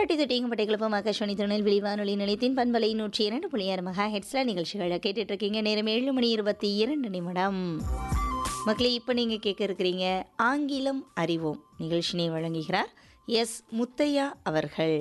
பட்டி தொட்டியும் பட்டைகளுப்பும் ஆகாஷவாணி திருநெல்வேலி வானொலி நிலையத்தின் பண்பலை நூற்றி இரண்டு புள்ளி ஆறு மகா ஹெட்ஸ்ல நிகழ்ச்சிகளை கேட்டுட்டு இருக்கீங்க நேரம் ஏழு மணி இருபத்தி இரண்டு நிமிடம் மக்களே இப்போ நீங்கள் கேட்க இருக்கிறீங்க ஆங்கிலம் அறிவோம் நிகழ்ச்சினை வழங்குகிறார் எஸ் முத்தையா அவர்கள்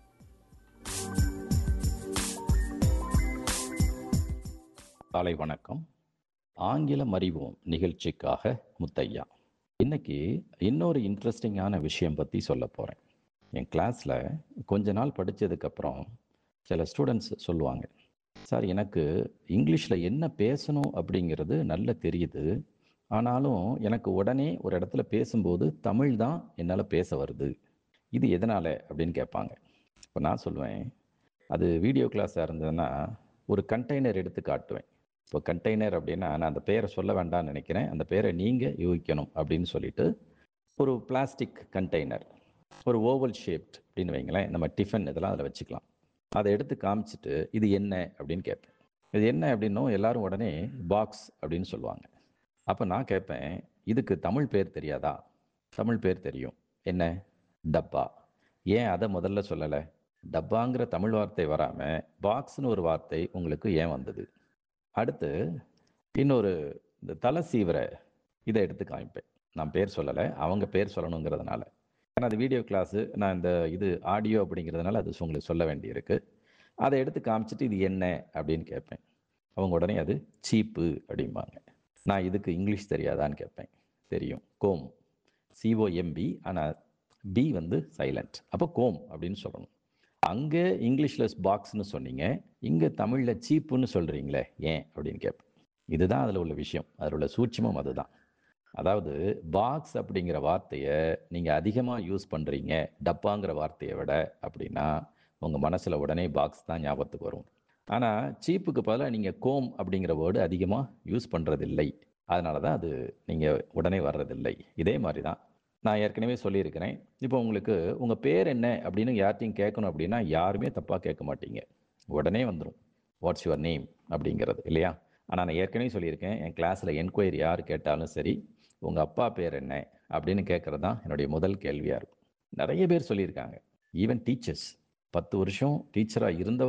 காலை வணக்கம் ஆங்கிலம் அறிவோம் நிகழ்ச்சிக்காக முத்தையா இன்னைக்கு இன்னொரு இன்ட்ரெஸ்டிங்கான விஷயம் பற்றி சொல்ல போகிறேன் என் கிளாஸில் கொஞ்ச நாள் படித்ததுக்கப்புறம் சில ஸ்டூடெண்ட்ஸ் சொல்லுவாங்க சார் எனக்கு இங்கிலீஷில் என்ன பேசணும் அப்படிங்கிறது நல்ல தெரியுது ஆனாலும் எனக்கு உடனே ஒரு இடத்துல பேசும்போது தமிழ் தான் என்னால் பேச வருது இது எதனால் அப்படின்னு கேட்பாங்க இப்போ நான் சொல்லுவேன் அது வீடியோ கிளாஸாக இருந்ததுன்னா ஒரு கண்டெய்னர் எடுத்து காட்டுவேன் இப்போ கண்டெய்னர் அப்படின்னா நான் அந்த பேரை சொல்ல வேண்டாம்னு நினைக்கிறேன் அந்த பேரை நீங்கள் யூகிக்கணும் அப்படின்னு சொல்லிட்டு ஒரு பிளாஸ்டிக் கண்டெய்னர் ஒரு ஓவல் ஷேப்ட் அப்படின்னு வைங்களேன் நம்ம டிஃபன் இதெல்லாம் அதில் வச்சுக்கலாம் அதை எடுத்து காமிச்சிட்டு இது என்ன அப்படின்னு கேட்பேன் இது என்ன அப்படின்னும் எல்லாரும் உடனே பாக்ஸ் அப்படின்னு சொல்லுவாங்க அப்போ நான் கேட்பேன் இதுக்கு தமிழ் பேர் தெரியாதா தமிழ் பேர் தெரியும் என்ன டப்பா ஏன் அதை முதல்ல சொல்லலை டப்பாங்கிற தமிழ் வார்த்தை வராமல் பாக்ஸ்னு ஒரு வார்த்தை உங்களுக்கு ஏன் வந்தது அடுத்து இன்னொரு இந்த தலை சீவர இதை எடுத்து காமிப்பேன் நான் பேர் சொல்லலை அவங்க பேர் சொல்லணுங்கிறதுனால ஏன்னா அது வீடியோ கிளாஸு நான் இந்த இது ஆடியோ அப்படிங்கிறதுனால அது உங்களுக்கு சொல்ல வேண்டியிருக்கு அதை எடுத்து காமிச்சிட்டு இது என்ன அப்படின்னு கேட்பேன் அவங்க உடனே அது சீப்பு அப்படிம்பாங்க நான் இதுக்கு இங்கிலீஷ் தெரியாதான்னு கேட்பேன் தெரியும் கோம் சிஓஎம்பி ஆனால் பி வந்து சைலண்ட் அப்போ கோம் அப்படின்னு சொல்லணும் அங்கே இங்கிலீஷில் பாக்ஸ்னு சொன்னீங்க இங்கே தமிழில் சீப்புன்னு சொல்கிறீங்களே ஏன் அப்படின்னு கேட்பேன் இதுதான் அதில் உள்ள விஷயம் அதில் உள்ள சூட்சமம் அதுதான் அதாவது பாக்ஸ் அப்படிங்கிற வார்த்தையை நீங்கள் அதிகமாக யூஸ் பண்ணுறீங்க டப்பாங்கிற வார்த்தையை விட அப்படின்னா உங்கள் மனசில் உடனே பாக்ஸ் தான் ஞாபகத்துக்கு வரும் ஆனால் சீப்புக்கு பதிலாக நீங்கள் கோம் அப்படிங்கிற வேர்டு அதிகமாக யூஸ் பண்ணுறதில்லை அதனால தான் அது நீங்கள் உடனே வர்றதில்லை இதே மாதிரி தான் நான் ஏற்கனவே சொல்லியிருக்கிறேன் இப்போ உங்களுக்கு உங்கள் பேர் என்ன அப்படின்னு யார்ட்டையும் கேட்கணும் அப்படின்னா யாருமே தப்பாக கேட்க மாட்டீங்க உடனே வந்துடும் வாட்ஸ் யுவர் நேம் அப்படிங்கிறது இல்லையா ஆனால் நான் ஏற்கனவே சொல்லியிருக்கேன் என் கிளாஸில் என்கொயரி யார் கேட்டாலும் சரி உங்கள் அப்பா பேர் என்ன அப்படின்னு கேட்குறது தான் என்னுடைய முதல் கேள்வியாக இருக்கும் நிறைய பேர் சொல்லியிருக்காங்க ஈவன் டீச்சர்ஸ் பத்து வருஷம் டீச்சராக இருந்தவங்க